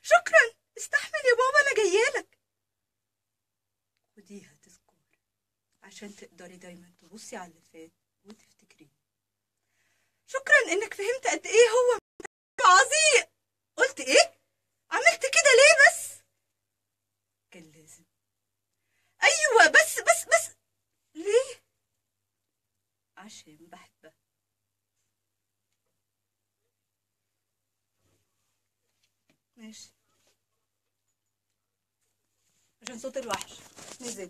شكرا استحمل يا بابا انا جايالك خديها تذكار عشان تقدري دايما تبصي على اللي فات وتفتكريه شكرا انك فهمت قد ايه هو عظيم قلت ايه عملت كده ليه بس كان لازم ايوه بس بس بس ليه عشان بحبها ماشي عشان صوت الوحش نزل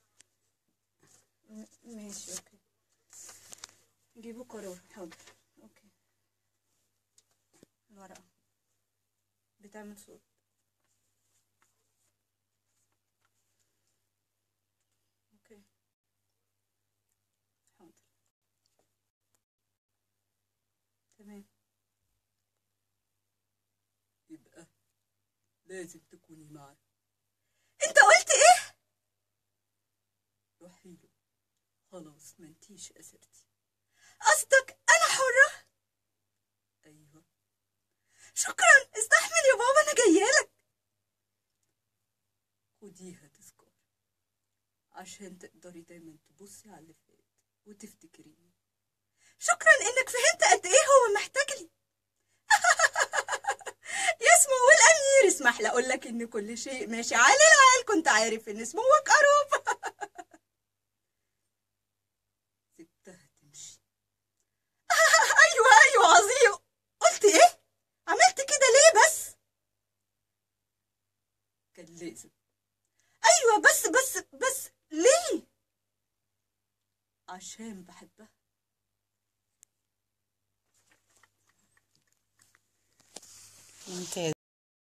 م- ماشي اوكي جيبوا قرار حاضر اوكي الورقة بتعمل صوت اوكي حاضر تمام يبقى لازم تكوني معي انت قلت ايه روحي له خلاص ما انتيش اسرتي قصدك انا حرة ايوه شكرا استحمل يا بابا انا جايالك خديها تذكار عشان تقدري دايما تبصي على اللي فات وتفتكريه شكرا انك فهمت قد ايه هو محتاج لي يسمو والامير اسمح لي اقول لك ان كل شيء ماشي على العال كنت عارف ان سموك قروب سبتها تمشي ايوه ايوه عظيم قلت ايه عملت كده ليه بس كان لازم ايوه بس بس بس ليه عشان بحبها ممتاز